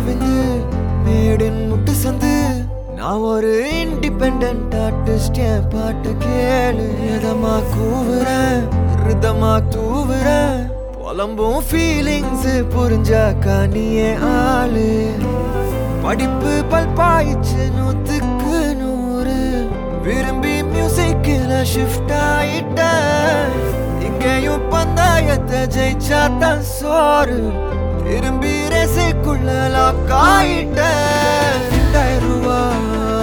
Aravind maiden முட்டு சந்து நான் ஒரு இண்டிபெண்ட் ஆர்டிஸ்ட் என் பாட்டு கேளு எதமா கூவுறேன் ரிதமா தூவுறேன் புலம்பும் ஃபீலிங்ஸ் புரிஞ்சாக்கா நீயே ஆளு படிப்பு பல்பாயிச்சு நூத்துக்கு நூறு விரும்பி மியூசிக்கில் ஷிஃப்ட் ஆயிட்டேன் இங்கேயும் பந்தாயத்தை ஜெயிச்சா தான் சோறு திரும்பி ரேசுக்குள்ள லாக் ஆயிட்டேன் ரெண்டாயிரம் ரூபா